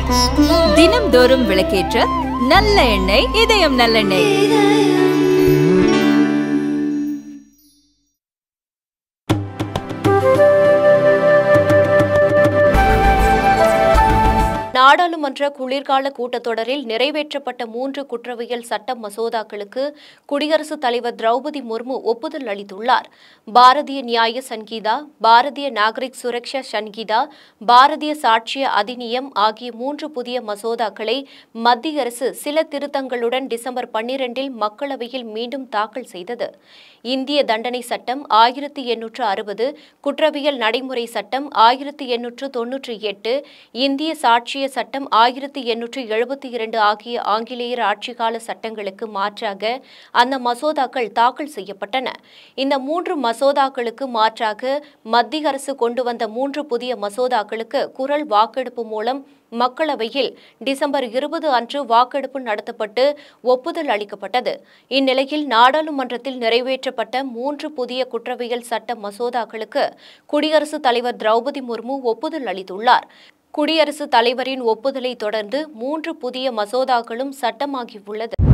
தினம்தோறும் விளக்கேற்ற நல்ல எண்ணெய் இதயம் நல்லெண்ணெய் நாடாளுமன்ற குளிர்கால கூட்டத்தொடரில் நிறைவேற்றப்பட்ட மூன்று குற்றவியல் சட்ட மசோதாக்களுக்கு குடியரசுத் தலைவர் திரௌபதி முர்மு ஒப்புதல் அளித்துள்ளார் பாரதிய நியாய சங்கீதா பாரதிய நாகரிக் சுரக்ஷா சங்கீதா பாரதிய சாட்சிய அதிநியம் ஆகிய மூன்று புதிய மசோதாக்களை மத்திய அரசு சில திருத்தங்களுடன் டிசம்பர் பன்னிரண்டில் மக்களவையில் மீண்டும் தாக்கல் செய்தது இந்திய தண்டனை சட்டம் ஆயிரத்தி எண்ணூற்று அறுபது குற்றவியல் நடைமுறை சட்டம் ஆயிரத்தி எண்ணூற்று தொன்னூற்றி எட்டு இந்திய சாட்சிய சட்டம் ஆயிரத்தி எண்ணூற்று எழுபத்தி இரண்டு ஆகிய ஆங்கிலேயர் ஆட்சிக்கால சட்டங்களுக்கு மாற்றாக அந்த மசோதாக்கள் தாக்கல் செய்யப்பட்டன இந்த மூன்று மசோதாக்களுக்கு மாற்றாக மத்திய அரசு கொண்டு வந்த மூன்று புதிய மசோதாக்களுக்கு குரல் வாக்கெடுப்பு மூலம் மக்களவையில் டிசம்பர் இருபது அன்று வாக்கெடுப்பு நடத்தப்பட்டு ஒப்புதல் அளிக்கப்பட்டது இந்நிலையில் நாடாளுமன்றத்தில் நிறைவேற்றப்பட்ட மூன்று புதிய குற்றவியல் சட்ட மசோதாக்களுக்கு குடியரசுத் தலைவர் திரௌபதி முர்மு ஒப்புதல் அளித்துள்ளார் குடியரசுத் தலைவரின் ஒப்புதலை தொடர்ந்து மூன்று புதிய மசோதாக்களும் சட்டமாகியுள்ளது